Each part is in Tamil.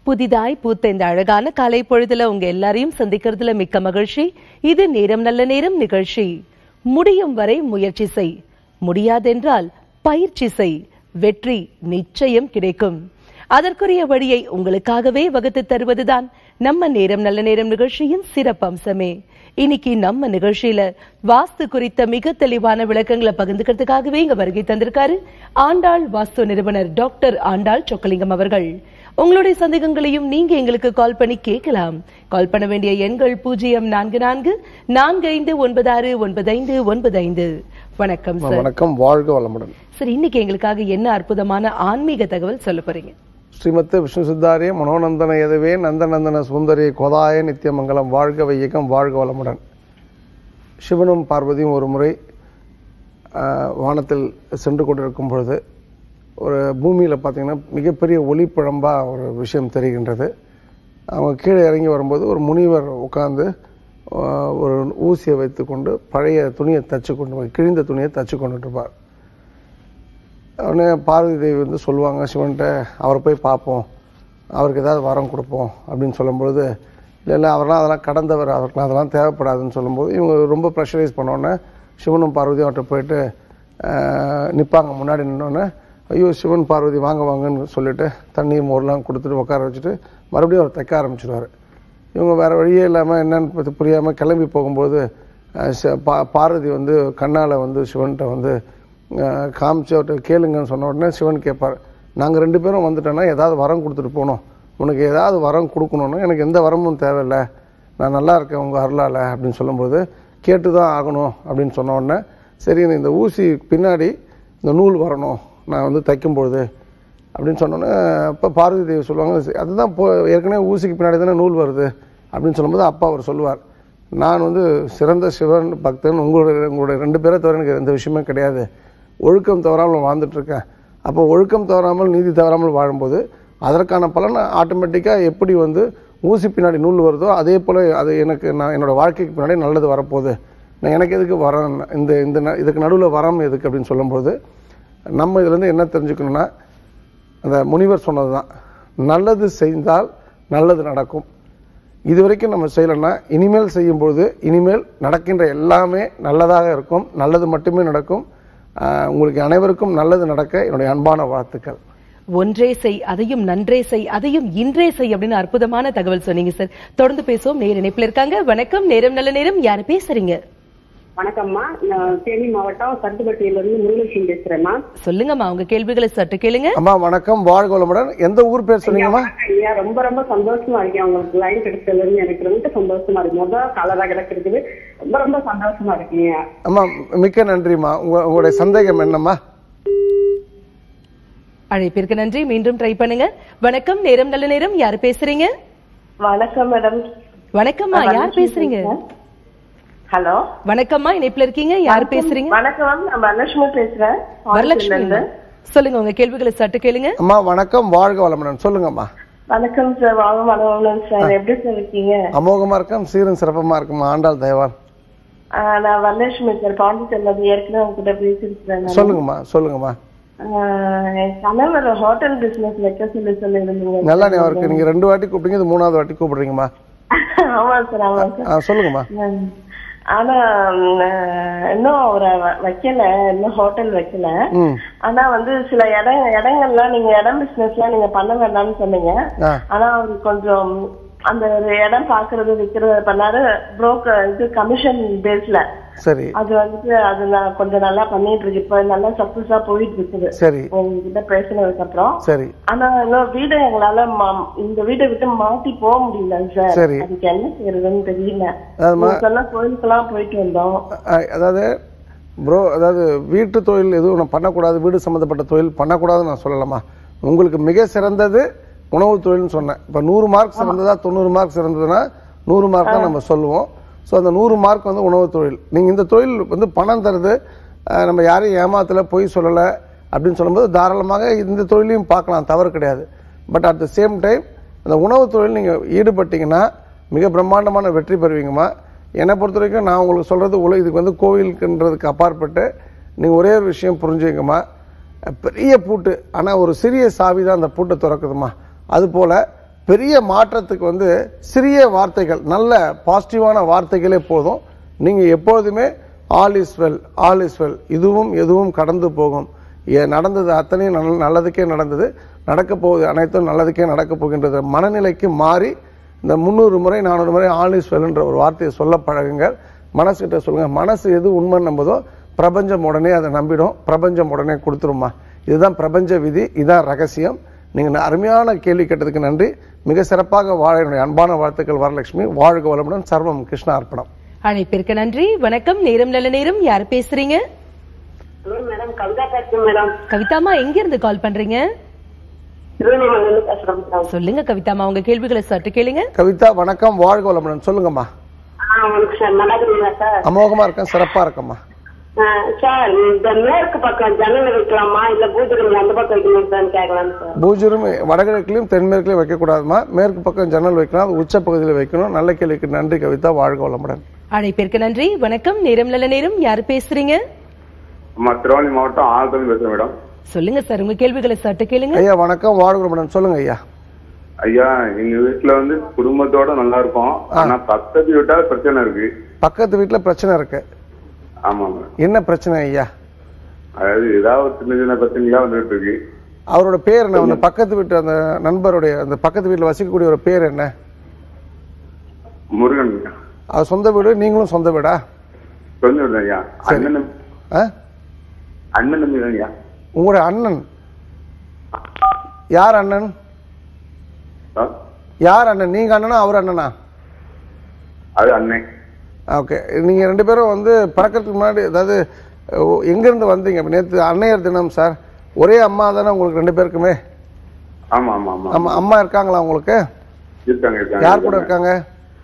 புதிதாய் பூத்த இந்த அழகான காலை பொழுதுல உங்க எல்லாரையும் சந்திக்கிறதுல மிக்க மகிழ்ச்சி இது நேரம் நல்ல நேரம் நிகழ்ச்சி முடியும் வரை முயற்சி செய் முடியாதென்றால் பயிற்சி செய் வெற்றி நிச்சயம் கிடைக்கும் அதற்குரிய வழியை உங்களுக்காகவே வகுத்து தருவதுதான் நம்ம நேரம் நல்ல நேரம் நிகழ்ச்சியின் சிறப்பம்சமே இன்னைக்கு நம்ம நிகழ்ச்சியில வாஸ்து குறித்த மிக தெளிவான விளக்கங்களை பகிர்ந்துக்கிறதுக்காகவே இங்க வருகை தந்திருக்காரு ஆண்டாள் வாஸ்து நிறுவனர் டாக்டர் ஆண்டாள் சொக்கலிங்கம் அவர்கள் உங்களுடைய சந்தேகங்களையும் நீங்க எங்களுக்கு கால் பண்ணி கேட்கலாம் கால் பண்ண வேண்டிய எண்கள் பூஜ்ஜியம் நான்கு நான்கு நான்கு ஐந்து ஒன்பது ஆறு ஒன்பது ஐந்து ஒன்பது ஐந்து வணக்கம் சார் வணக்கம் வாழ்க வளமுடன் சார் இன்னைக்கு எங்களுக்காக என்ன அற்புதமான ஆன்மீக தகவல் சொல்ல போறீங்க ஸ்ரீமத்து விஷ்ணு சித்தாரிய மனோநந்தன எதவே நந்தநந்தன சுந்தரி கொதாய நித்தியமங்கலம் வாழ்க வையகம் வாழ்க வளமுடன் சிவனும் பார்வதியும் ஒரு முறை ஆஹ், வானத்தில் சென்று கொண்டிருக்கும் பொழுது ஒரு பூமியில் பார்த்தீங்கன்னா மிகப்பெரிய ஒளிப்பிழம்பாக ஒரு விஷயம் தெரிகின்றது அவங்க கீழே இறங்கி வரும்போது ஒரு முனிவர் உட்கார்ந்து ஆஹ், ஒரு ஊசியை வைத்துக்கொண்டு பழைய துணியை தச்சு கொண்டு போய் கிழிந்த துணியை தச்சு கொண்டுட்டு இருப்பார் உடனே பார்வதி தேவி வந்து சொல்லுவாங்க சிவன்கிட்ட அவரை போய் பார்ப்போம் அவருக்கு ஏதாவது வரம் கொடுப்போம் அப்படின்னு சொல்லும்பொழுது இல்லை இல்லை அவரெல்லாம் அதெல்லாம் கடந்தவர் அவருக்கு அதெல்லாம் தேவைப்படாதுன்னு சொல்லும்போது இவங்க ரொம்ப ப்ரெஷரைஸ் பண்ணோன்னே சிவனும் பார்வதியும் அவர்கிட்ட போயிட்டு நிற்பாங்க முன்னாடி நின்னோடனே ஐயோ சிவன் பார்வதி வாங்க வாங்கன்னு சொல்லிட்டு தண்ணி மோர்லாம் கொடுத்துட்டு உட்கார வச்சுட்டு மறுபடியும் அவர் தைக்க ஆரம்பிச்சிடுவார் இவங்க வேறு வழியே இல்லாமல் என்னன்னு புரியாமல் கிளம்பி போகும்போது அஹ், ச- பா பார்வதி வந்து கண்ணால் வந்து சிவன்கிட்ட வந்து அஹ், காமிச்சு அவர்கிட்ட கேளுங்கன்னு சொன்ன உடனே சிவன் கேட்பார் நாங்கள் ரெண்டு பேரும் வந்துட்டோன்னா ஏதாவது வரம் கொடுத்துட்டு போனோம் உனக்கு ஏதாவது வரம் கொடுக்கணுன்னா எனக்கு எந்த வரமும் தேவையில்லை நான் நல்லா இருக்கேன் உங்கள் அருளால் அப்படின்னு சொல்லும்போது கேட்டு தான் ஆகணும் அப்படின்னு சொன்ன உடனே சரி இந்த ஊசி பின்னாடி இந்த நூல் வரணும் நான் வந்து தைக்கும்பொழுது அப்படின்னு சொன்னோன்னே அப்போ பார்வதி தேவி சொல்லுவாங்க "சரி, அதுதான் போ ஏற்கனவே ஊசிக்கு பின்னாடி தானே நூல் வருது அப்படின்னு சொல்லும்போது அப்பா அவர் சொல்லுவார் நான் வந்து சிறந்த சிவன் பக்தன் உங்களுடைய உங்களுடைய ரெண்டு பேரை தவிர எனக்கு எந்த விஷயமே கிடையாது ஒழுக்கம் தவறாமல் வாழ்ந்துட்டு இருக்கேன் அப்போ ஒழுக்கம் தவறாமல் நீதி தவறாமல் வாழும்போது அதற்கான பலன் ஆட்டோமேட்டிக்காக எப்படி வந்து ஊசி பின்னாடி நூல் வருதோ அதே போல் அது எனக்கு நான் என்னோட வாழ்க்கைக்கு பின்னாடி நல்லது வரப்போகுது நான் எனக்கு எதுக்கு வரம் இந்த இந்த ந- இதுக்கு நடுவில் வரம் எதுக்கு அப்படின்னு சொல்லும்போது நம்ம இதுலேருந்து என்ன தெரிஞ்சுக்கணும்னா அந்த முனிவர் சொன்னது தான் நல்லது செய்தால் நல்லது நடக்கும் இது வரைக்கும் நம்ம செய்யலைன்னா இனிமேல் செய்யும்பொழுது இனிமேல் நடக்கின்ற எல்லாமே நல்லதாக இருக்கும் நல்லது மட்டுமே நடக்கும் ஆஹ் உங்களுக்கு அனைவருக்கும் நல்லது நடக்க என்னுடைய அன்பான வாழ்த்துக்கள் ஒன்றே செய் அதையும் நன்றே செய் அதையும் இன்றே செய் அப்படின்னு அற்புதமான தகவல் சொன்னீங்க சார் தொடர்ந்து பேசுவோம் நேர இணைப்புல இருக்காங்க வணக்கம் நேரம் நல்ல நேரம் யாரு பேசுறீங்க வணக்கம்மா நான் தேனி மாவட்டம் சத்துப்பட்டியில இருந்து முருகலட்சுமி பேசுறேம்மா சொல்லுங்கம்மா உங்க கேள்விகளை சற்று கேளுங்க அம்மா வணக்கம் வாழ்க வளமுடன் எந்த ஊர் பேர் சொன்னீங்கம்மா ஐயா ரொம்ப ரொம்ப சந்தோஷமா இருக்கேன் உங்களுக்கு லைன் கிடைச்சதுல இருந்து எனக்கு ரொம்ப சந்தோஷமா இருக்கு முதல் கலரா கிடைக்கிறது ரொம்ப ரொம்ப சந்தோஷமா இருக்கீங்க அம்மா மிக்க நன்றிம்மா உங்க உங்களுடைய சந்தேகம் என்னம்மா அழைப்பிற்கு நன்றி மீண்டும் ட்ரை பண்ணுங்க வணக்கம் நேரம் நல்ல நேரம் யாரு பேசுறீங்க வணக்கம் மேடம் வணக்கம்மா யார் பேசுறீங்க ஹலோ வணக்கம்மா இணைப்புல இருக்கீங்க யார் பேசுறீங்க வணக்கம் மேம் நான் வரலட்சுமி பேசுறேன் வரலட்சுமி சொல்லுங்க உங்க கேள்விகளை சற்று கேளுங்க அம்மா வணக்கம் வாழ்க வளமுடன் சொல்லுங்கம்மா வணக்கம் சார் வாங்க வணக்கம் சார் எப்படி சார் இருக்கீங்க அமோகமா இருக்கும் சீரும் சிறப்பமா இருக்குமா ஆண்டாள் தயவான் ஆ, நான் வரலட்சுமி சார் பாண்டிச்சேரியில இருந்து ஏற்கனவே உங்ககிட்ட பேசியிருக்கிறேன் நான். சொல்லுங்கம்மா சொல்லுங்கம்மா ஆ, என் கணவர் ஹோட்டல் பிசினஸ் வைக்க சொல்லி சொல்லியிருந்தீங்க நல்லா ஞாபகம் இருக்கு நீங்க ரெண்டு வாட்டி கூப்பிட்டீங்க இது மூணாவது வாட்டி கூப்பிடுறீங்கம்மா ஆமா சார் ஆமா சார் ஆ, சொல்லுங்கம்மா ம். ஆனா ம், இன்னும் அவரை வ- வைக்கல இன்னும் ஹோட்டல் வைக்கல ம் ஆனா வந்து சில இடம் இடங்கள்லாம் நீங்க இடம் பிசினஸ்லாம் நீங்க பண்ண வேண்டாம்னு சொன்னீங்க ஆ ஆனா அவரு கொஞ்சம் அந்த ஒரு இடம் பாக்குறது விக்கிறது பண்ணாரு புரோக்கர் இது கமிஷன் பேஸ்ல சரி அது வந்துட்டு அது நான் கொஞ்சம் நல்லா பண்ணிட்டு இருக்கு இப்ப நல்லா சக்சஸா போயிட்டு இருக்குது சரி உங்ககிட்ட பேசினதுக்கு அப்புறம் சரி ஆனா இன்னும் வீடு எங்களால மா- இந்த வீட்டை விட்டு மாத்தி போக முடியல சார் சரி. அதுக்கு என்ன செய்யறதுன்னு தெரியல அதுமா நீங்க சொன்ன கோயிலுக்கெல்லாம் போயிட்டு வந்தோம் அ- அதாவது ப்ரோ அதாவது வீட்டு தொழில் எதுவும் நான் பண்ணக்கூடாது வீடு சம்மந்தப்பட்ட தொழில் பண்ணக்கூடாதுன்னு நான் சொல்லலாமா உங்களுக்கு மிக சிறந்தது உணவு தொழில்னு சொன்னேன் இப்போ நூறு மார்க் சிறந்ததா தொண்ணூறு மார்க் சிறந்ததுன்னா நூறு மார்க் தான் நம்ம சொல்லுவோம் ஸோ அந்த நூறு மார்க் வந்து உணவு தொழில் நீங்கள் இந்த தொழில் வந்து பணம் தருது அஹ், நம்ம யாரையும் ஏமாத்தல பொய் சொல்லலை அப்படின்னு சொல்லும்போது தாராளமாக இந்த தொழிலையும் பார்க்கலாம் தவறு கிடையாது but at the same time அந்த உணவு தொழில் நீங்கள் ஈடுபட்டீங்கன்னா மிக பிரம்மாண்டமான வெற்றி பெறுவீங்கம்மா என்னை பொறுத்த வரைக்கும் நான் உங்களுக்கு சொல்கிறது உல இதுக்கு வந்து கோவிலுக்குன்றதுக்கு அப்பாற்பட்டு நீங்கள் ஒரே ஒரு விஷயம் புரிஞ்சுக்கம்மா பெரிய பூட்டு ஆனால் ஒரு சிறிய சாவி தான் அந்த பூட்டை திறக்குதுமா அதுபோல் பெரிய மாற்றத்துக்கு வந்து சிறிய வார்த்தைகள் நல்ல பாசிட்டிவான வார்த்தைகளே போதும் நீங்கள் எப்பொழுதுமே all is well all is well இதுவும் எதுவும் கடந்து போகும் ஏ- நடந்தது அத்தனையும் நல்ல- நல்லதுக்கே நடந்தது நடக்க போகுது அனைத்தும் நல்லதுக்கே நடக்க போகின்றது மனநிலைக்கு மாறி இந்த முந்நூறு முறை நானூறு முறை ஆல் இஸ் வெல்ன்ற ஒரு வார்த்தையை சொல்ல பழகுங்கள் மனசுகிட்ட சொல்லுங்க மனசு எது உண்மை நம்புதோ பிரபஞ்சம் உடனே அதை நம்பிடும் பிரபஞ்சம் உடனே கொடுத்துருமா இதுதான் பிரபஞ்ச விதி இதுதான் ரகசியம் நீங்க அருமையான கேள்வி கேட்டதுக்கு நன்றி மிக சிறப்பாக வாழ என்னுடைய அன்பான வாழ்த்துக்கள் வரலட்சுமி வாழ்க வளமுடன் சர்வம் கிருஷ்ண அர்ப்பணம் அழைப்பிற்கு நன்றி வணக்கம் நேரம் நல்ல நேரம் யார் பேசுறீங்க ஹலோ மேடம் கவிதா பேசுறேன் மேடம் கவிதாமா எங்க இருந்து கால் பண்றீங்க திருவண்ணாமலையில பேசுறேன் மேடம் சொல்லுங்க கவிதாமா உங்க கேள்விகளை சற்று கேளுங்க கவிதா வணக்கம் வாழ்க வளமுடன் சொல்லுங்கம்மா ஆ வணக்கம் சார் நல்லா இருக்கீங்களா சார் அமோகமா இருக்கேன் சிறப்பா இருக்கம்மா ஆ, சார் இந்த மேற்கு பக்கம் ஜன்னல் வைக்கலாமா இல்ல பூஜை அந்த பக்கம் வைக்கணும் சார் கேட்கலான்னு சார் பூஜரும் வடகிழக்கிலையும் தென்மேற்குலையும் வைக்கக்கூடாதுமா மேற்கு பக்கம் ஜன்னல் வைக்கலாம் அது உச்ச பகுதியில் வைக்கணும் நல்ல கேள்விக்கு நன்றி கவிதா வாழ்க வளமுடன் அழைப்பிற்கு நன்றி வணக்கம் நேரம் நல்ல நேரம் யார் பேசுறீங்க அம்மா திருவாரூர் மாவட்டம் ஆழ்தல் பேசுறேன் மேடம் சொல்லுங்க சார் உங்க கேள்விகளை சற்று கேளுங்க ஐயா வணக்கம் வாழ்க வளமுடன் சொல்லுங்க ஐயா ஐயா எங்க வீட்டுல வந்து குடும்பத்தோட நல்லா இருக்கும் ஆனா பக்கத்து வீட்டா பிரச்சனை இருக்கு பக்கத்து வீட்டில் பிரச்சனை இருக்கு ஆமா மேடம் என்ன பிரச்சனை ஐயா அதாவது ஏதாவது ஒரு சின்ன சின்ன பிரச்சனைகளா வந்துட்டு இருக்கு அவரோட பேர் என்ன அந்த பக்கத்து வீட்டு அந்த நண்பருடைய அந்த பக்கத்து வீட்டில் வசிக்கக்கூடிய ஒரு பேர் என்ன முருகன் அவர் சொந்த வீடு நீங்களும் சொந்த வீடா கொஞ்சம் இல்லை ஐயா அண்ணன் தம்பி- ஆ அண்ணன் தம்பி தான் ஐயா உங்களுடைய அண்ணன் யார் அண்ணன் ஆ? யார் அண்ணன் நீங்க அண்ணனா அவர் அண்ணனா அது அண்ணன் ஓகே நீங்க ரெண்டு பேரும் வந்து பறக்கிறதுக்கு முன்னாடி அதாவது ஓ, எங்கிருந்து வந்தீங்க நேற்று அன்னையர் தினம் சார் ஒரே அம்மா தானே உங்களுக்கு ரெண்டு பேருக்குமே ஆமா ஆமா ஆமா அம்மா அம்மா இருக்காங்களா உங்களுக்கு இருக்காங்க இருக்காங்க யார் கூட இருக்காங்க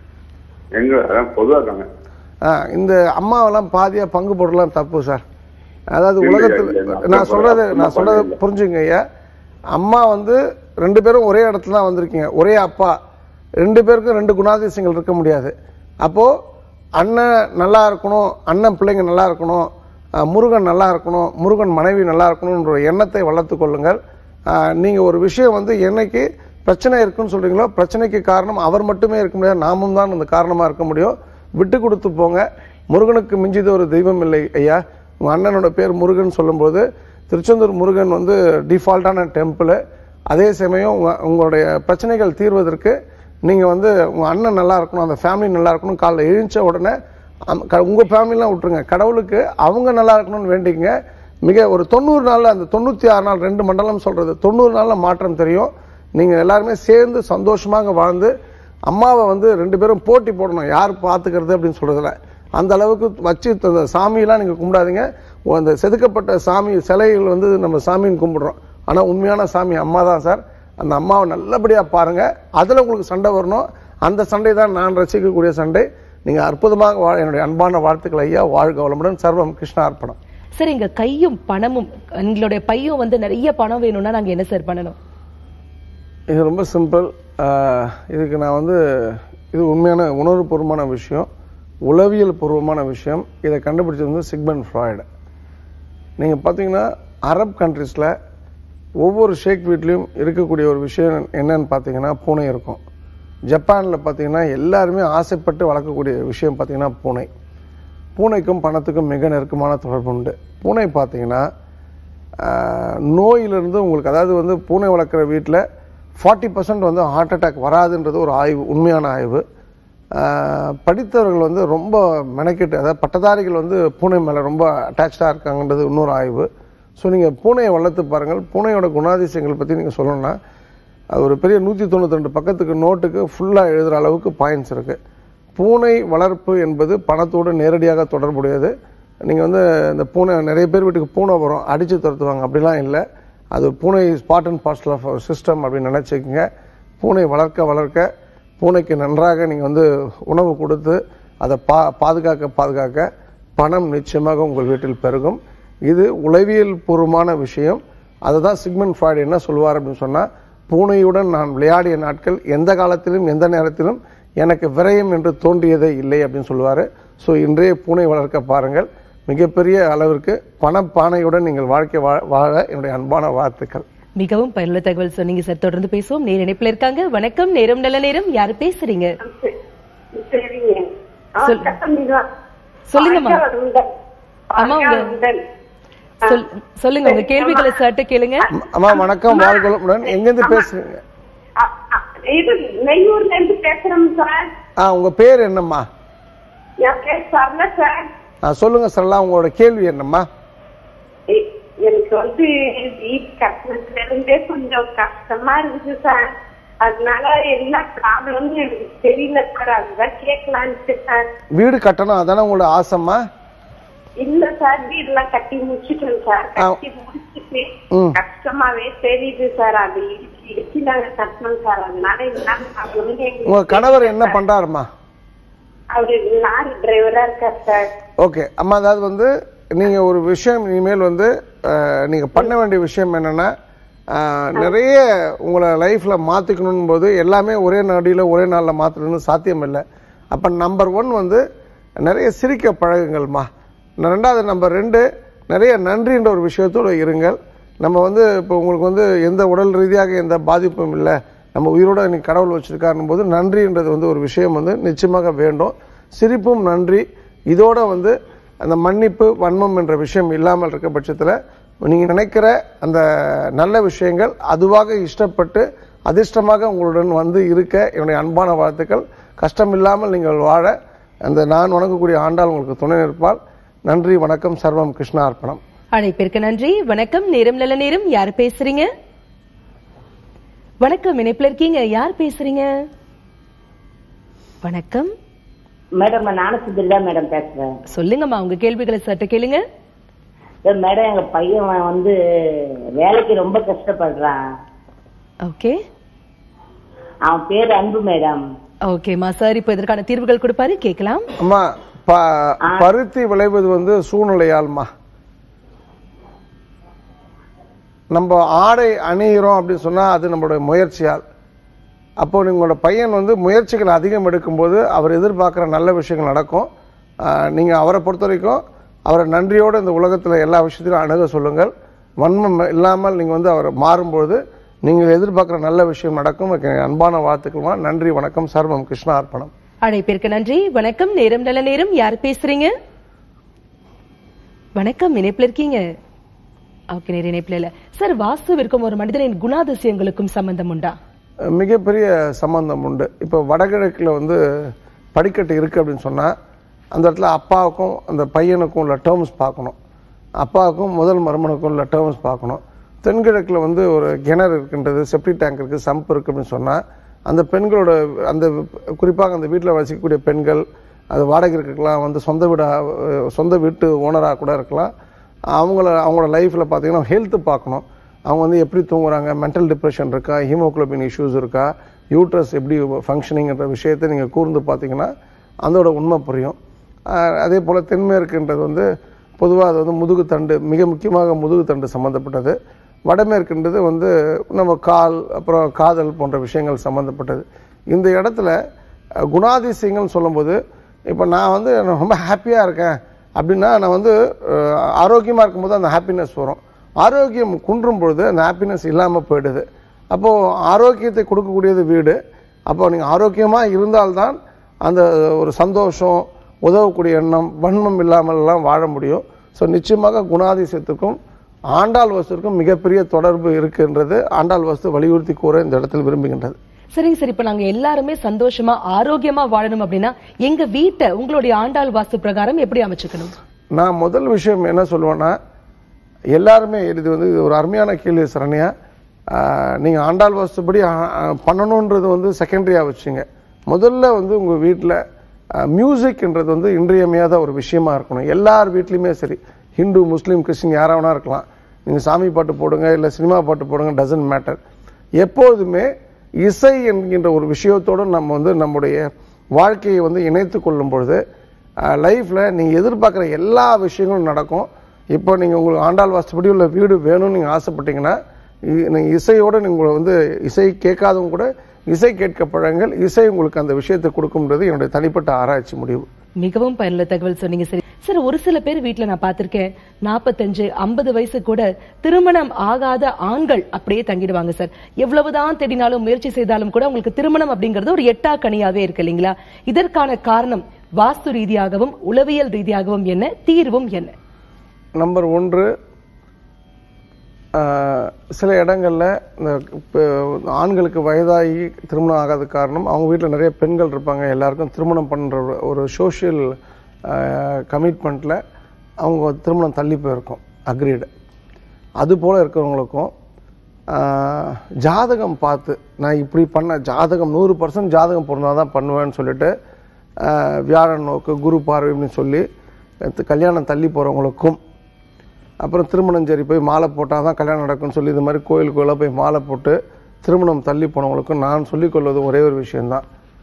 எங்க அதான் பொதுவா இருக்காங்க ஆ, இந்த அம்மாவெல்லாம் பாதியா பங்கு போடலாம் தப்பு சார் அதாவது இல்ல, உலகத்தில் இல்ல, இல்ல. நான் சொல்றது அம்மா நான் சொல்றது இல்ல. புரிஞ்சுங்க ஐயா அம்மா வந்து ரெண்டு பேரும் ஒரே இடத்துல தான் வந்திருக்கீங்க ஒரே அப்பா ரெண்டு பேருக்கும் ரெண்டு குணாதிசயங்கள் இருக்க முடியாது அப்போ அண்ணன் நல்லா இருக்கணும் அண்ணன் பிள்ளைங்க நல்லா இருக்கணும் அஹ், முருகன் நல்லா இருக்கணும் முருகன் மனைவி நல்லா இருக்கணும்ன்ற ஒரு எண்ணத்தை வளர்த்து கொள்ளுங்கள் அஹ், நீங்க ஒரு விஷயம் வந்து என்னைக்கு பிரச்சனை இருக்குன்னு சொல்றீங்களோ பிரச்சனைக்கு காரணம் அவர் மட்டுமே இருக்க முடியாது நாமும் தான் அந்த காரணமா இருக்க முடியும் விட்டு கொடுத்து போங்க முருகனுக்கு மிஞ்சித ஒரு தெய்வம் இல்லை ஐயா உங்க அண்ணனோட பேர் முருகன் சொல்லும்போது திருச்செந்தூர் முருகன் வந்து டிஃபால்ட்டான டெம்பிள் அதே சமயம் உங்க உங்களுடைய பிரச்சனைகள் தீர்வதற்கு நீங்க வந்து உங்க அண்ணன் நல்லா இருக்கணும் அந்த ஃபேமிலி நல்லா இருக்கணும் காலைல எழுந்த உடனே அந்த க- உங்க ஃபேமிலிலாம் விட்டுருங்க கடவுளுக்கு அவங்க நல்லா இருக்கணும்னு வேண்டிங்க மிக ஒரு தொண்ணூறு நாள்ல அந்த தொண்ணூத்தி ஆறு நாள் ரெண்டு மண்டலம் சொல்றது தொண்ணூறு நாள்ல மாற்றம் தெரியும் நீங்க எல்லாருமே சேர்ந்து சந்தோஷமாக வாழ்ந்து அம்மாவை வந்து ரெண்டு பேரும் போட்டி போடணும் யார் பார்த்துக்கிறது அப்படின்னு சொல்றதுல அந்த அளவுக்கு வச்சு அந்த சாமியெல்லாம் நீங்க கும்பிடாதீங்க அந்த செதுக்கப்பட்ட சாமி சிலைகள் வந்து நம்ம சாமின்னு கும்பிடுறோம் ஆனா உண்மையான சாமி அம்மா தான் சார் அந்த அம்மாவை நல்லபடியா பாருங்க அதுல உங்களுக்கு சண்டை வரணும் அந்த சண்டை தான் நான் ரசிக்கக்கூடிய சண்டை நீங்க அற்புதமாக வாழ என்னுடைய அன்பான வாழ்த்துக்கள் ஐயா வாழ்க வளமுடன் சர்வம் கிருஷ்ண அர்ப்பணம் சார் எங்க கையும் பணமும் எங்களுடைய பையும் வந்து நிறைய பணம் வேணும்னா நாங்க என்ன சார் பண்ணணும் இது ரொம்ப சிம்பிள் ஆஹ், இதுக்கு நான் வந்து இது உண்மையான உணர்வுபூர்வமான விஷயம் உளவியல் பூர்வமான விஷயம் இதை கண்டுபிடிச்சது வந்து சிக்மன் ஃப்ராய்டு நீங்கள் பார்த்தீங்கன்னா அரப் கண்ட்ரீஸில் ஒவ்வொரு ஷேக் வீட்லேயும் இருக்கக்கூடிய ஒரு விஷயம் என்னன்னு பார்த்தீங்கன்னா பூனை இருக்கும் ஜப்பானில் பார்த்தீங்கன்னா எல்லாருமே ஆசைப்பட்டு வளர்க்கக்கூடிய விஷயம் பார்த்தீங்கன்னா பூனை பூனைக்கும் பணத்துக்கும் மிக நெருக்கமான தொடர்பு உண்டு பூனை பார்த்தீங்கன்னா ஆஹ், நோயிலிருந்து உங்களுக்கு அதாவது வந்து பூனை வளர்க்குற வீட்டில் ஃபார்ட்டி பர்சன்ட் வந்து ஹார்ட் அட்டாக் வராதுன்றது ஒரு ஆய்வு உண்மையான ஆய்வு ஆஹ், படித்தவர்கள் வந்து ரொம்ப மெனக்கெட்டு அதாவது பட்டதாரிகள் வந்து பூனை மேலே ரொம்ப அட்டாச்சாக இருக்காங்கன்றது இன்னொரு ஆய்வு ஸோ நீங்கள் பூனையை வளர்த்து பாருங்கள் பூனையோட குணாதிசயங்கள் பற்றி நீங்கள் சொல்லணும்னா அது ஒரு பெரிய நூற்றி தொண்ணூற்றி ரெண்டு பக்கத்துக்கு நோட்டுக்கு ஃபுல்லாக எழுதுகிற அளவுக்கு பாயிண்ட்ஸ் இருக்குது பூனை வளர்ப்பு என்பது பணத்தோடு நேரடியாக தொடர்புடையது நீங்கள் வந்து இந்த பூனை நிறைய பேர் வீட்டுக்கு பூனை வரும் அடித்து துரத்துவாங்க அப்படிலாம் இல்லை அது பூனை spot and parcel of system அப்படின்னு நினச்சிக்கோங்க பூனை வளர்க்க வளர்க்க பூனைக்கு நன்றாக நீங்கள் வந்து உணவு கொடுத்து அதை பா பாதுகாக்க பாதுகாக்க பணம் நிச்சயமாக உங்கள் வீட்டில் பெருகும் இது உளவியல் பூர்வமான விஷயம் அதை தான் சிக்மன் ஃப்ராய்டு என்ன சொல்லுவார் அப்படின்னு சொன்னால் பூனையுடன் நான் விளையாடிய நாட்கள் எந்த காலத்திலும் எந்த நேரத்திலும் எனக்கு விரயம் என்று தோன்றியதே இல்லை அப்படின்னு சொல்லுவார் ஸோ இன்றைய பூனை வளர்க்க பாருங்கள் மிகப்பெரிய அளவிற்கு பணப்பானையுடன் நீங்கள் வாழ்க்கை வா- வாழ என்னுடைய அன்பான வாழ்த்துக்கள் மிகவும் பயனுள்ள தகவல் சொன்னீங்க சார் தொடர்ந்து பேசுவோம் நேர இணைப்புல இருக்காங்க வணக்கம் நேரம் நல்ல நேரம் யாரு பேசுறீங்க சரிங்க ஆ, சொல்- கட்டமில்லா. சொல்லுங்கம்மா. ஆழ்வாருடன். அம்மா, உங்க- ஆழ்வாருடன். சொல்- சொல்லுங்க உங்க கேள்விகளை சட்ட கேளுங்க அம்மா வணக்கம் வாழ்களுடன் எங்கேருந்து பேசுறீங்க ஆ, ஆ, இது நெய்யூர்ல இருந்து பேசுறோம் சார் ஆ உங்க பேர் என்னம்மா என் பேர் சரளா சார் ஆ, சொல்லுங்க சரளா உங்களோட கேள்வி என்னம்மா எ- எனக்கு வந்து வீட்டு கட்டணத்துல இருந்தே கொஞ்சம் கஷ்டமா இருக்குது சார் அதனால என்ன ப்ராப்ளம்னு எனக்கு தெரியல சார் அதுதான் கேட்கலான்ட்டு சார் வீடு கட்டணும் அதானே உங்களோட ஆசைம்மா இல்ல சார் வீடெல்லாம் கட்டி முடிச்சிட்டோம் சார் கட்டி முடிச்சிட்டு ம். கஷ்டமாவே தெரியுது சார் அது இடிச்சு இடிச்சு நாங்க கட்டணும் சார் அதனால என்ன ப்ராப்ளம்னு உங்க எங்களுக்கு கணவர் என்ன பண்றாருமா அவரு லாரி டிரைவரா இருக்கார் சார் ஓகே அம்மா அதாவது வந்து நீங்க ஒரு விஷயம் இனிமேல் வந்து அஹ், நீங்க பண்ண வேண்டிய விஷயம் என்னன்னா அஹ், நிறைய உங்களை லைஃப்ல மாத்திக்கணும் போது எல்லாமே ஒரே நடியில ஒரே நாள்ல மாத்தணும்னு சாத்தியம் இல்லை அப்ப நம்பர் ஒன் வந்து நிறைய சிரிக்க பழகுங்கள்மா ரெண்டாவது நம்பர் ரெண்டு நிறைய நன்றின்ற ஒரு விஷயத்தோடு இருங்கள் நம்ம வந்து இப்போ உங்களுக்கு வந்து எந்த உடல் ரீதியாக எந்த பாதிப்பும் இல்லை நம்ம உயிரோட இன்னைக்கு கடவுள் வச்சிருக்காருன்னு போது நன்றின்றது வந்து ஒரு விஷயம் வந்து நிச்சயமாக வேண்டும் சிரிப்பும் நன்றி இதோட வந்து அந்த மன்னிப்பு வன்மம் என்ற விஷயம் இல்லாமல் இருக்க பட்சத்தில் நீங்கள் நினைக்கிற அந்த நல்ல விஷயங்கள் அதுவாக இஷ்டப்பட்டு அதிர்ஷ்டமாக உங்களுடன் வந்து இருக்க என்னுடைய அன்பான வாழ்த்துக்கள் கஷ்டம் இல்லாமல் நீங்கள் வாழ அந்த நான் வணங்கக்கூடிய ஆண்டாள் உங்களுக்கு துணை நிற்பால் நன்றி வணக்கம் சர்வம் கிருஷ்ணா அர்ப்பணம் அழைப்பிற்கு நன்றி வணக்கம் நேரம் நல்ல நேரம் யார் பேசுறீங்க வணக்கம் இணைப்புல இருக்கீங்க யார் பேசுறீங்க வணக்கம் மேடம் நான் ஞானசுந்தரி தான் மேடம் பேசுறேன் சொல்லுங்கம்மா உங்க கேள்விகளை சட்ட கேளுங்க சார், மேடம் எங்க பையன் வந்து வேலைக்கு ரொம்ப கஷ்டப்படுறான் ஓகே அவன் பேர் அன்பு மேடம் ஓகேம்மா சார் இப்போ இதற்கான தீர்வுகள் கொடுப்பாரு கேட்கலாம் அம்மா ப- பருத்தி விளைவது வந்து சூழ்நிலையால்மா நம்ம ஆடை அணிகிறோம் அப்படின்னு சொன்னா அது நம்மளுடைய முயற்சியால் அப்போ உங்களோட பையன் வந்து முயற்சிகள் அதிகம் எடுக்கும்போது அவர் எதிர்பார்க்குற நல்ல விஷயங்கள் நடக்கும் ஆஹ் நீங்க அவரை பொறுத்த வரைக்கும் அவரை நன்றியோடு இந்த உலகத்துல எல்லா விஷயத்திலும் அணுக சொல்லுங்கள் வன்மம் இல்லாமல் நீங்க வந்து அவர் மாறும்போது நீங்கள் எதிர்பார்க்குற நல்ல விஷயம் நடக்கும் எனக்கு அன்பான வாழ்த்துக்கள்மா நன்றி வணக்கம் சர்வம் கிருஷ்ணா அர்ப்பணம் அழைப்பிற்கு நன்றி வணக்கம் நேரம் நல்ல நேரம் யார் பேசுறீங்க வணக்கம் இணைப்புல இருக்கீங்க ஓகே நேர இணைப்புல இல்ல சார் வாஸ்துவிற்கும் ஒரு மனிதனின் குணாதிசயங்களுக்கும் சம்பந்தம் உண்டா மிகப்பெரிய சம்பந்தம் உண்டு இப்போ வடகிழக்கில் வந்து படிக்கட்டு இருக்குது அப்படின்னு சொன்னால் அந்த இடத்துல அப்பாவுக்கும் அந்த பையனுக்கும் உள்ள டேர்ம்ஸ் பார்க்கணும் அப்பாவுக்கும் முதல் மருமனுக்கும் உள்ள டேர்ம்ஸ் பார்க்கணும் தென்கிழக்கில் வந்து ஒரு கிணறு இருக்கின்றது செப்டி டேங்க் இருக்குது சம்ப் இருக்குது அப்படின்னு சொன்னால் அந்த பெண்களோட அந்த குறிப்பாக அந்த வீட்டில் வசிக்கக்கூடிய பெண்கள் அது வாடகை இருக்கலாம் வந்து சொந்த வீடா அஹ் சொந்த வீட்டு ஓனராக கூட இருக்கலாம் அவங்கள அவங்களோட லைஃப்பில் பார்த்தீங்கன்னா ஹெல்த் பார்க்கணும் அவங்க வந்து எப்படி தூங்குறாங்க மென்டல் டிப்ரெஷன் இருக்கா ஹீமோகுளோபின் இஷ்யூஸ் இருக்கா யூட்ரஸ் எப்படி ஃபங்க்ஷனிங்ன்ற விஷயத்தை நீங்கள் கூர்ந்து பார்த்தீங்கன்னா அதோட உண்மை புரியும் ஆஹ் அதே போல் தென்மேற்குன்றது வந்து பொதுவாக அது வந்து முதுகுத்தண்டு மிக முக்கியமாக முதுகுத்தண்டு சம்மந்தப்பட்டது வடமேற்குன்றது வந்து நம்ம கால் அப்புறம் காதல் போன்ற விஷயங்கள் சம்மந்தப்பட்டது இந்த இடத்துல அஹ், குணாதிசயங்கள்னு சொல்லும்போது இப்போ நான் வந்து நான் ரொம்ப ஹாப்பியாக இருக்கேன் அப்படின்னா நான் வந்து ஆரோக்கியமாக இருக்கும்போது அந்த ஹாப்பினஸ் வரும் ஆரோக்கியம் குன்றும் பொழுது அந்த ஹாப்பினஸ் இல்லாமல் போயிடுது அப்போது ஆரோக்கியத்தை கொடுக்கக்கூடியது வீடு அப்போ நீங்கள் ஆரோக்கியமாக இருந்தால்தான் அந்த ஒரு சந்தோஷம் உதவக்கூடிய எண்ணம் வன்மம் இல்லாமல்லாம் வாழ முடியும் ஸோ நிச்சயமாக குணாதிசயத்துக்கும் ஆண்டாள் வஸ்துக்கும் மிகப்பெரிய தொடர்பு இருக்குன்றது ஆண்டாள் வஸ்து வலியுறுத்தி கூற இந்த இடத்தில் விரும்புகின்றது சரிங்க சார் இப்ப நாங்க எல்லாருமே சந்தோஷமா ஆரோக்கியமா வாழணும் அப்படின்னா எங்க வீட்டை உங்களுடைய ஆண்டாள் வாஸ்து பிரகாரம் எப்படி அமைச்சுக்கணும் நான் முதல் விஷயம் என்ன சொல்லுவேன்னா எல்லாருமே இது வந்து இது ஒரு அருமையான கேள்வி சரண்யா ஆஹ், நீங்க ஆண்டாள் வாஸ்துபடி ஆ- ஆ, பண்ணணுன்றது வந்து செகண்டரியா வச்சுங்க முதல்ல வந்து உங்க வீட்டில் மியூசிக்ன்றது வந்து இன்றியமையாத ஒரு விஷயமா இருக்கணும் எல்லார் வீட்லையுமே சரி ஹிந்து முஸ்லீம் கிறிஸ்டின் யாரா வேணா இருக்கலாம் நீங்க சாமி பாட்டு போடுங்க இல்லை சினிமா பாட்டு போடுங்க டசன்ட் மேட்டர் எப்போதுமே இசை என்கின்ற ஒரு விஷயத்தோடு நம்ம வந்து நம்முடைய வாழ்க்கையை வந்து இணைத்து கொள்ளும் பொழுது லைஃப்பில் நீங்கள் எதிர்பார்க்குற எல்லா விஷயங்களும் நடக்கும் இப்போ நீங்கள் உங்களுக்கு ஆண்டாள் வாஸ்துபடி உள்ள வீடு வேணும்னு நீங்கள் ஆசைப்பட்டீங்கன்னா இ- நீங்க இசையோடு நீங்கள் வந்து இசை கேட்காதவங்க கூட இசை கேட்க பழங்கள் இசை உங்களுக்கு அந்த விஷயத்தை கொடுக்கும்ன்றது என்னுடைய தனிப்பட்ட ஆராய்ச்சி முடிவு மிகவும் பயனுள்ள தகவல் சொன்னீங்க சரி சார் ஒரு சில பேர் வீட்ல நான் பார்த்திருக்கேன் நாற்பத்தஞ்சு ஐம்பது வயசு கூட திருமணம் ஆகாத ஆண்கள் அப்படியே தங்கிடுவாங்க சார் எவ்வளவுதான் தேடினாலும் முயற்சி செய்தாலும் கூட உங்களுக்கு திருமணம் அப்படிங்கிறது ஒரு எட்டா கனியாவே இருக்கு இல்லைங்களா இதற்கான காரணம் வாஸ்து ரீதியாகவும் உளவியல் ரீதியாகவும் என்ன தீர்வும் என்ன நம்பர் ஒன்று ஆஹ், சில இடங்களில் இந்த இப்போ ஆண்களுக்கு வயதாகி திருமணம் ஆகாத காரணம் அவங்க வீட்டில் நிறைய பெண்கள் இருப்பாங்க எல்லாருக்கும் திருமணம் பண்ணுற ஒரு- ஒரு சோஷியல் கமிட்மெண்ட்டில் அவங்க திருமணம் தள்ளி போயிருக்கும் அக்ரீடு அது போல் இருக்கிறவங்களுக்கும் ஆஹ், ஜாதகம் பார்த்து நான் இப்படி பண்ண ஜாதகம் நூறு பர்சன்ட் ஜாதகம் பொருந்தால் தான் பண்ணுவேன்னு சொல்லிட்டு ஆஹ், வியாழன் நோக்கு குரு பார்வை அப்படின்னு சொல்லி அஹ், கல்யாணம் தள்ளி போகிறவங்களுக்கும் அப்புறம் திருமணம் சரி போய் மாலை போட்டால் தான் கல்யாணம் நடக்கும்னு சொல்லி இது மாதிரி கோயில் கோயிலாக போய் மாலை போட்டு திருமணம் தள்ளி போனவங்களுக்கும் நான் சொல்லிக் கொள்வது ஒரே ஒரு விஷயம்தான்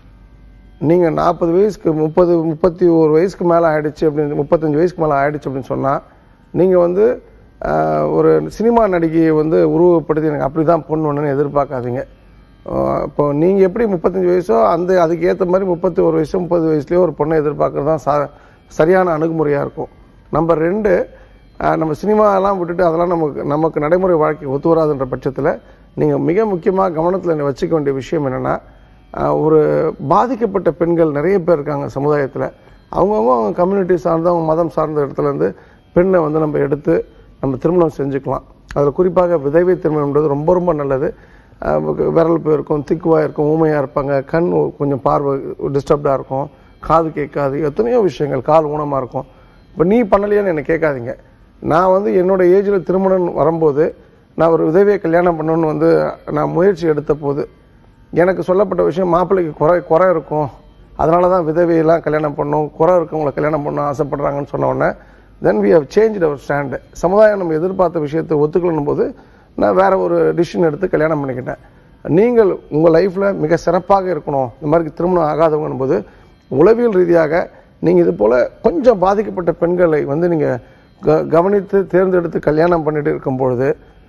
நீங்கள் நாற்பது வயசுக்கு முப்பது முப்பத்தி ஒரு வயசுக்கு மேலே ஆயிடுச்சு அப்படின்னு முப்பத்தஞ்சு வயசுக்கு மேலே ஆயிடுச்சு அப்படின்னு சொன்னால் நீங்கள் வந்து ஆஹ், ஒரு சினிமா நடிகையை வந்து உருவப்படுத்தி எனக்கு அப்படி தான் பொண்ணு வேணும்னு எதிர்பார்க்காதீங்க ஆஹ், இப்போ நீங்கள் எப்படி முப்பத்தஞ்சு வயசோ அந்த அதுக்கு ஏற்ற மாதிரி முப்பத்தி ஒரு வயசு முப்பது வயசுலேயோ ஒரு பொண்ணை எதிர்பார்க்கறது தான் சா சரியான அணுகுமுறையாக இருக்கும் நம்பர் ரெண்டு ஆஹ், நம்ம சினிமாலாம் விட்டுட்டு அதெல்லாம் நமக்கு நமக்கு நடைமுறை வாழ்க்கை ஒத்து வராதுன்ற பட்சத்தில் நீங்கள் மிக முக்கியமாக கவனத்தில் வச்சுக்க வேண்டிய விஷயம் என்னென்னா ஆஹ் ஒரு பாதிக்கப்பட்ட பெண்கள் நிறைய பேர் இருக்காங்க சமுதாயத்தில் அவங்கவுங்க அவங்க கம்யூனிட்டி சார்ந்த அவங்க மதம் சார்ந்த இடத்துல இருந்து பெண்ணை வந்து நம்ம எடுத்து நம்ம திருமணம் செஞ்சுக்கலாம் அதில் குறிப்பாக விதவை திருமணம்ன்றது ரொம்ப ரொம்ப நல்லது ஆஹ் விரல் போயிருக்கும் திக்குவாக இருக்கும் ஊமையாக இருப்பாங்க கண் கொஞ்சம் பார்வை டிஸ்டர்ப்டாக இருக்கும் காது கேட்காது எத்தனையோ விஷயங்கள் கால் ஊனமாக இருக்கும் இப்போ நீ பண்ணலையான்னு என்னை கேட்காதீங்க நான் வந்து என்னோட ஏஜில் திருமணம் வரும்போது நான் ஒரு விதவையை கல்யாணம் பண்ணணும்னு வந்து நான் முயற்சி எடுத்த போது எனக்கு சொல்லப்பட்ட விஷயம் மாப்பிள்ளைக்கு குறை குறை இருக்கும் அதனால தான் விதவையெல்லாம் கல்யாணம் பண்ணணும் குறை இருக்கவங்களை கல்யாணம் பண்ண ஆசைப்படுறாங்கன்னு சொன்ன உடனே then we have change our stand சமுதாயம் நம்ம எதிர்பார்த்த விஷயத்தை ஒத்துக்கணும் போது நான் வேற ஒரு டிசிஷன் எடுத்து கல்யாணம் பண்ணிக்கிட்டேன் நீங்கள் உங்கள் லைஃப்பில் மிக சிறப்பாக இருக்கணும் இந்த மாதிரி திருமணம் ஆகாதவங்கன்னும் போது உளவியல் ரீதியாக நீங்கள் இது போல் கொஞ்சம் பாதிக்கப்பட்ட பெண்களை வந்து நீங்கள் க கவனித்து தேர்ந்தெடுத்து கல்யாணம் பண்ணிட்டு இருக்கும் பொழுது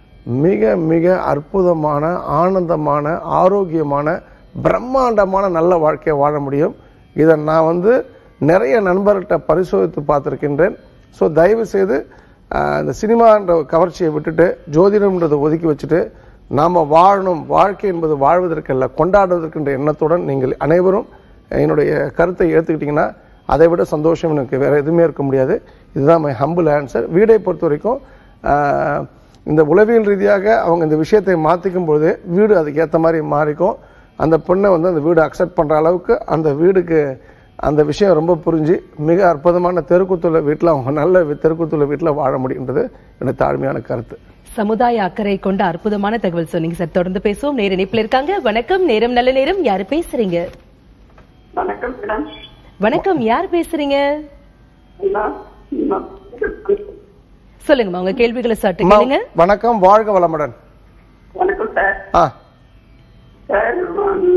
மிக மிக அற்புதமான ஆனந்தமான ஆரோக்கியமான பிரம்மாண்டமான நல்ல வாழ்க்கையை வாழ முடியும் இதை நான் வந்து நிறைய நண்பர்கிட்ட பரிசோதித்து பார்த்துருக்கின்றேன் ஸோ தயவு செய்து ஆஹ், இந்த சினிமான்ற கவர்ச்சியை விட்டுட்டு ஜோதிடம்ன்றதை ஒதுக்கி வச்சுட்டு நாம் வாழணும் வாழ்க்கை என்பது வாழ்வதற்கல்ல கொண்டாடுவதற்கின்ற எண்ணத்துடன் நீங்கள் அனைவரும் என்னுடைய கருத்தை ஏற்றுக்கிட்டிங்கன்னா அதை விட சந்தோஷம் எனக்கு வேறு எதுவுமே இருக்க முடியாது இதுதான் மை ஹம்பிள் ஆன்சர் வீடை பொறுத்த வரைக்கும் ஆஹ், இந்த உளவியல் ரீதியாக அவங்க இந்த விஷயத்தை மாற்றிக்கும் பொழுது வீடு அதுக்கு ஏற்ற மாதிரி மாறிக்கும் அந்த பெண்ணை வந்து அந்த வீடு அக்செப்ட் பண்ணுற அளவுக்கு அந்த வீடுக்கு அந்த விஷயம் ரொம்ப புரிஞ்சு மிக அற்புதமான தெருக்குத்துள்ள வீட்டில் அவங்க நல்ல வி- தெருக்குத்துள்ள வீட்டில் வாழ முடியுன்றது என்னோட தாழ்மையான கருத்து சமுதாய அக்கறை கொண்ட அற்புதமான தகவல் சொன்னீங்க சார் தொடர்ந்து பேசுவோம் நேர இணைப்புல இருக்காங்க வணக்கம் நேரம் நல்ல நேரம் யாரு பேசுறீங்க வணக்கம் மேடம் வணக்கம் யார் பேசுறீங்க நான் நான் சொல்லுங்கம்மா உங்க கேள்விகளை சட்டு அம்மா, கேளுங்க வணக்கம் வாழ்க வளமுடன் வணக்கம் சார் ஆ சார் நான்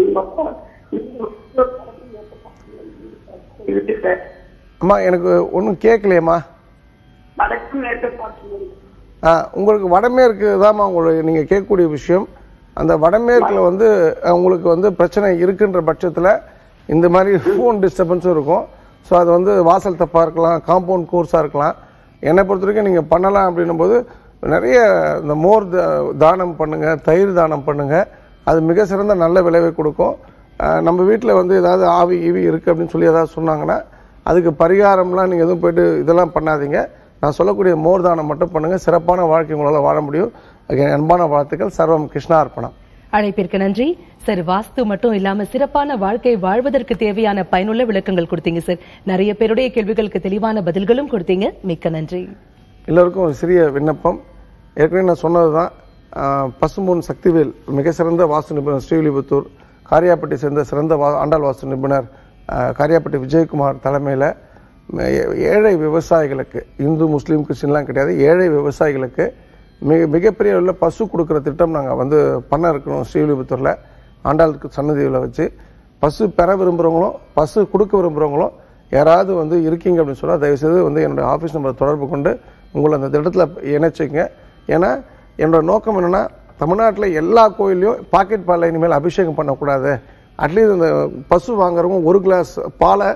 இருக்கு சார் அம்மா எனக்கு ஒன்றும் கேட்கலையேம்மா வடக்கு மேற்கு பார்த்து ஆ உங்களுக்கு வடமேற்கு தான்மா உங்களுக்கு நீங்கள் கேட்கக்கூடிய விஷயம் அந்த வடமேற்கில் வந்து அஹ், உங்களுக்கு வந்து பிரச்சனை இருக்குன்ற பட்சத்தில் இந்த மாதிரி ஃபோன் டிஸ்டர்பன்ஸும் இருக்கும் ஸோ அது வந்து வாசல் தப்பாக இருக்கலாம் காம்பவுண்ட் கோர்ஸாக இருக்கலாம் என்னை பொறுத்த வரைக்கும் நீங்கள் பண்ணலாம் அப்படின்னும் போது நிறைய இந்த மோர் த- தானம் பண்ணுங்கள் தயிர் தானம் பண்ணுங்கள் அது மிக சிறந்த நல்ல விளைவை கொடுக்கும் அஹ், நம்ம வீட்டில் வந்து ஏதாவது ஆவி ஈவி இருக்குது அப்படின்னு சொல்லி ஏதாவது சொன்னாங்கன்னா அதுக்கு பரிகாரம்லாம் நீங்கள் எதுவும் போயிட்டு இதெல்லாம் பண்ணாதீங்க நான் சொல்லக்கூடிய மோர் தானம் மட்டும் பண்ணுங்கள் சிறப்பான வாழ்க்கை உங்களால் வாழ முடியும் அதுக்கு என் அன்பான வாழ்த்துக்கள் சர்வம் கிருஷ்ணா அர்ப்பணம் அழைப்பிற்கு நன்றி சார் வாஸ்து மட்டும் இல்லாம சிறப்பான வாழ்க்கை வாழ்வதற்கு தேவையான பயனுள்ள விளக்கங்கள் கொடுத்தீங்க சார் நிறைய பேருடைய கேள்விகளுக்கு தெளிவான பதில்களும் கொடுத்தீங்க மிக்க நன்றி எல்லோருக்கும் ஒரு சிறிய விண்ணப்பம் ஏற்கனவே நான் சொன்னது தான் பசும்பொன் சக்திவேல் மிக சிறந்த வாஸ்து நிபுணர் ஸ்ரீவில்லிபுத்தூர் காரியாப்பட்டி சேர்ந்த சிறந்த வா ஆண்டாள் வாஸ்து நிபுணர் ஆஹ், காரியாப்பட்டி விஜயகுமார் தலைமையில் ஏழை விவசாயிகளுக்கு இந்து முஸ்லீம் கிறிஸ்டின்லாம் கிடையாது ஏழை விவசாயிகளுக்கு மிக மிகப்பெரிய உள்ள பசு கொடுக்குற திட்டம் நாங்கள் வந்து பண்ண இருக்கிறோம் ஸ்ரீவில்லிபுத்தூரில் ஆண்டாளுக்கு சன்னதியில் வச்சு பசு பெற விரும்புகிறவங்களும் பசு கொடுக்க விரும்புகிறவங்களும் யாராவது வந்து இருக்கீங்க அப்படின்னு சொன்னால் தயவுசெய்து வந்து என்னோட ஆஃபீஸ் நம்பரை தொடர்பு கொண்டு உங்களை அந்த திட்டத்தில் இணைச்சிங்க ஏன்னா என்னோட நோக்கம் என்னென்னா தமிழ்நாட்டில் எல்லா கோயில்லையும் பாக்கெட் பாலில் இனிமேல் அபிஷேகம் பண்ணக்கூடாது அட்லீஸ்ட் இந்த பசு வாங்குறவங்க ஒரு கிளாஸ் பாலை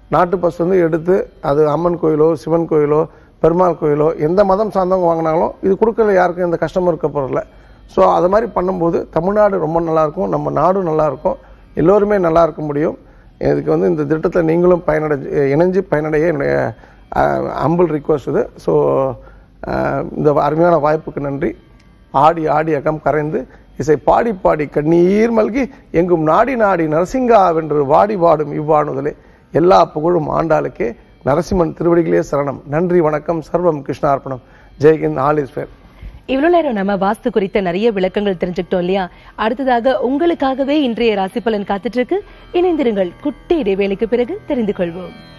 நாட்டு பசு வந்து எடுத்து அது அம்மன் கோயிலோ சிவன் கோயிலோ பெருமாள் கோயிலோ எந்த மதம் சார்ந்தவங்க வாங்கினாலும் இது கொடுக்கல யாருக்கும் எந்த கஷ்டமும் இருக்க போகிறதில்ல ஸோ அது மாதிரி பண்ணும்போது தமிழ்நாடு ரொம்ப நல்லாயிருக்கும் நம்ம நாடும் நல்லாயிருக்கும் எல்லோருமே நல்லா இருக்க முடியும் இதுக்கு வந்து இந்த திட்டத்தில் நீங்களும் பயனடை இணைஞ்சு பயனடைய என்னுடைய அம்பிள் ரிக்வஸ்ட் இது ஸோ இந்த அருமையான வாய்ப்புக்கு நன்றி ஆடி ஆடி அகம் கரைந்து இசை பாடி பாடி கண்ணீர் மல்கி எங்கும் நாடி நாடி நரசிங்கா வென்று வாடி வாடும் இவ்வாணுதலே எல்லா புகழும் ஆண்டாளுக்கே நரசிம்மன் திருவடிகளே சரணம் நன்றி வணக்கம் சர்வம் கிருஷ்ணார்ப்பணம் ஜெய்ஹிந்த் ஆல் இஸ் ஃபேர் இவ்வளவு நேரம் நம்ம வாஸ்து குறித்த நிறைய விளக்கங்கள் தெரிஞ்சுக்கிட்டோம் இல்லையா அடுத்ததாக உங்களுக்காகவே இன்றைய ராசி பலன் காத்துட்டு இருக்கு இணைந்திருங்கள் குட்டி இடைவேளைக்கு பிறகு தெரிந்து கொள்வோம்